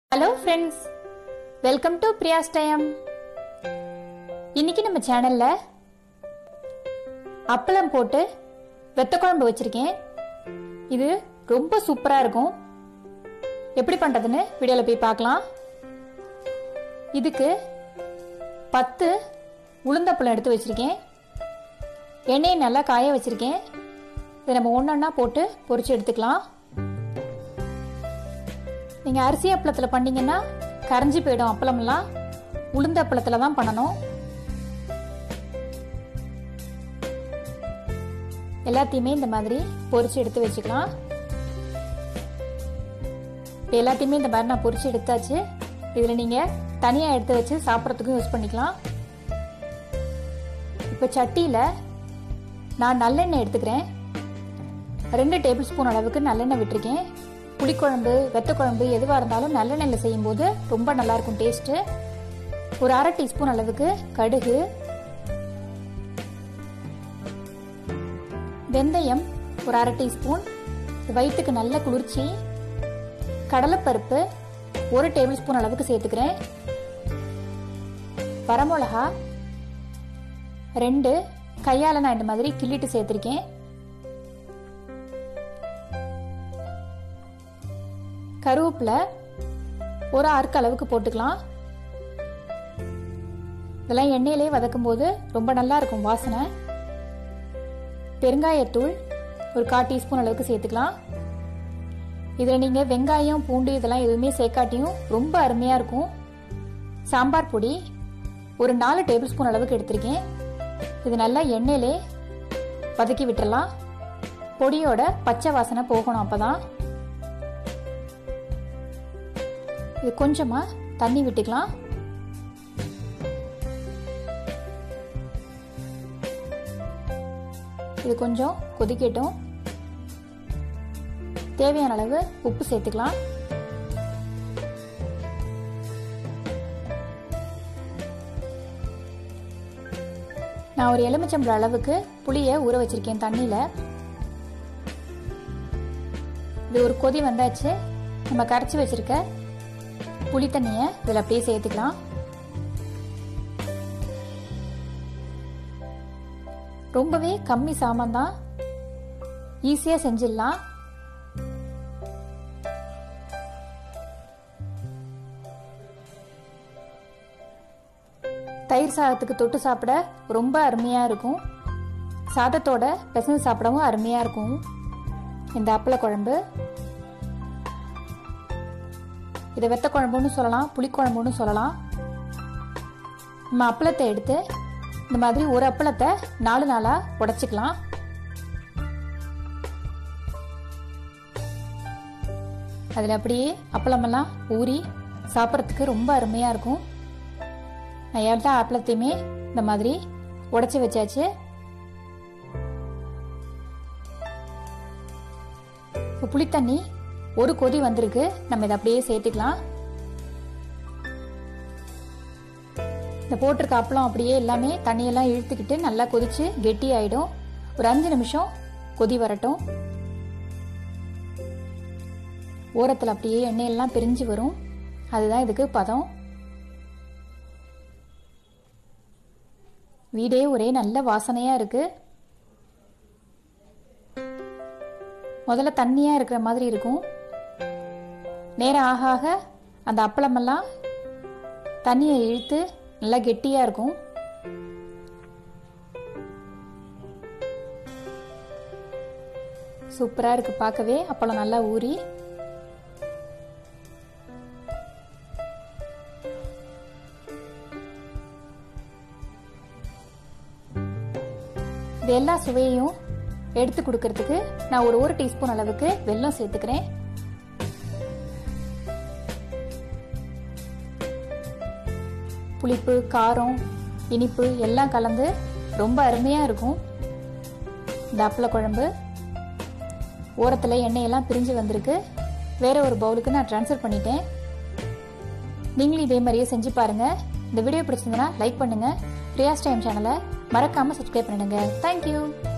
hello friends welcome to Priya's time இன்னைக்கு நம்ம சேனல்ல அப்பளம் போட்டு வெத்த குழம்பு வச்சிருக்கேன் இது ரொம்ப சூப்பரா இருக்கும் எப்படி பண்றதுன்னு வீடியோல போய் பார்க்கலாம் இதுக்கு பத்து உளுந்தப்பழம் எடுத்து வச்சிருக்கேன் எண்ணெயை நல்லா காய வச்சிருக்கேன் இதை நம்ம ஒன்றொன்னா போட்டு பொரிச்சு எடுத்துக்கலாம் நீங்கள் அரிசி அப்பளத்தில் பண்ணீங்கன்னா கரைஞ்சி போயிடும் அப்பளம்லாம் உளுந்த அப்பளத்தில் தான் பண்ணணும் எல்லாத்தையுமே இந்த மாதிரி பொரிச்சு எடுத்து வச்சுக்கலாம் இப்போ எல்லாத்தையுமே இந்த மாதிரி நான் பொரிச்சு எடுத்தாச்சு இதில் நீங்கள் தனியாக எடுத்து வச்சு சாப்பிட்றதுக்கும் யூஸ் பண்ணிக்கலாம் இப்போ சட்டியில் நான் நல்லெண்ணெய் எடுத்துக்கிறேன் ரெண்டு டேபிள் ஸ்பூன் அளவுக்கு நல்லெண்ணெய் விட்டுருக்கேன் புளிக்குழம்பு வெத்த குழம்பு எதுவாக இருந்தாலும் நல்லெண்ணெயில் செய்யும்போது ரொம்ப நல்லா இருக்கும் டேஸ்ட்டு ஒரு அரை டீஸ்பூன் அளவுக்கு கடுகு வெந்தயம் ஒரு அரை டீஸ்பூன் வயிற்றுக்கு நல்ல குளிர்ச்சி கடலைப்பருப்பு ஒரு டேபிள் ஸ்பூன் அளவுக்கு சேர்த்துக்கிறேன் வரமிளகா ரெண்டு கையால் நான் இந்த மாதிரி கிள்ளிட்டு சேர்த்துருக்கேன் கருவேப்பிலை ஒரு அறுக்க அளவுக்கு போட்டுக்கலாம் இதெல்லாம் எண்ணெயிலே வதக்கும் போது ரொம்ப நல்லா இருக்கும் வாசனை பெருங்காயத்தூள் ஒரு கால் டீஸ்பூன் அளவுக்கு சேர்த்துக்கலாம் இதில் நீங்கள் வெங்காயம் பூண்டு இதெல்லாம் எதுவுமே சேர்க்காட்டியும் ரொம்ப அருமையாக இருக்கும் சாம்பார் பொடி ஒரு நாலு டேபிள் ஸ்பூன் அளவுக்கு எடுத்திருக்கேன் இது நல்லா எண்ணெயிலே வதக்கி விட்டுறலாம் பொடியோட பச்சை வாசனை போகணும் அப்பதான் இது கொஞ்சமா தண்ணி விட்டுக்கலாம் இது கொஞ்சம் கொதிக்கட்டும் தேவையான அளவு உப்பு சேர்த்துக்கலாம் நான் ஒரு எலுமிச்சம்பழம் அளவுக்கு புளியை ஊற வச்சிருக்கேன் தண்ணியில இது ஒரு கொதி வந்தாச்சு நம்ம கரைச்சி வச்சிருக்க புளி தண்ணியை இதில் அப்படியே சேர்த்துக்கலாம் ரொம்பவே கம்மி சாமான் தான் ஈஸியாக செஞ்சிடலாம் தயிர் சாதத்துக்கு தொட்டு சாப்பிட ரொம்ப அருமையாக இருக்கும் சாதத்தோட பிசைஞ்சு சாப்பிடவும் அருமையாக இருக்கும் இந்த அப்பள குழம்பு இதை வெத்த குழம்புன்னு சொல்லலாம் புளிக்குழம்புன்னு சொல்லலாம் நம்ம அப்பளத்தை எடுத்து இந்த மாதிரி ஒரு அப்பளத்தை நாலு நாளாக உடைச்சிக்கலாம் அதில் அப்படியே அப்பளமெல்லாம் ஊறி சாப்பிட்றதுக்கு ரொம்ப அருமையாக இருக்கும் நான் எல்லா அப்பளத்தையுமே இந்த மாதிரி உடைச்சி வச்சாச்சு இப்போ புளித்தண்ணி ஒரு கொதி வந்திருக்கு நம்ம இதை அப்படியே சேர்த்துக்கலாம் இந்த போட்டிருக்க அப்பளம் அப்படியே எல்லாமே தண்ணியெல்லாம் இழுத்துக்கிட்டு நல்லா கொதிச்சு கெட்டி ஆயிடும் ஒரு அஞ்சு நிமிஷம் கொதி வரட்டும் ஓரத்தில் அப்படியே எண்ணெயெல்லாம் பிரிஞ்சு வரும் அதுதான் இதுக்கு பதம் வீடே ஒரே நல்ல வாசனையா இருக்கு முதல்ல தண்ணியா இருக்கிற மாதிரி இருக்கும் நேரம் ஆக ஆக அந்த அப்பளமெல்லாம் தண்ணியை இழுத்து நல்லா கெட்டியா இருக்கும் சூப்பரா இருக்கு பார்க்கவே அப்பளம் நல்லா ஊறி இது எல்லா சுவையையும் எடுத்து கொடுக்கறதுக்கு நான் ஒரு ஒரு டீஸ்பூன் அளவுக்கு வெல்லம் சேர்த்துக்கிறேன் புளிப்பு காரம் இனிப்பு எல்லாம் கலந்து ரொம்ப அருமையாக இருக்கும் இந்த அப்பள குழம்பு ஓரத்தில் எண்ணெயெல்லாம் பிரிஞ்சு வந்திருக்கு வேற ஒரு பவுலுக்கு நான் ட்ரான்ஸ்ஃபர் பண்ணிட்டேன் நீங்களும் இதே மாதிரியே செஞ்சு பாருங்க இந்த வீடியோ பிடிச்சிருந்தனா லைக் பண்ணுங்க பிரியாஸ் டைம் சேனலை மறக்காம சப்ஸ்கிரைப் பண்ணிடுங்க தேங்க்யூ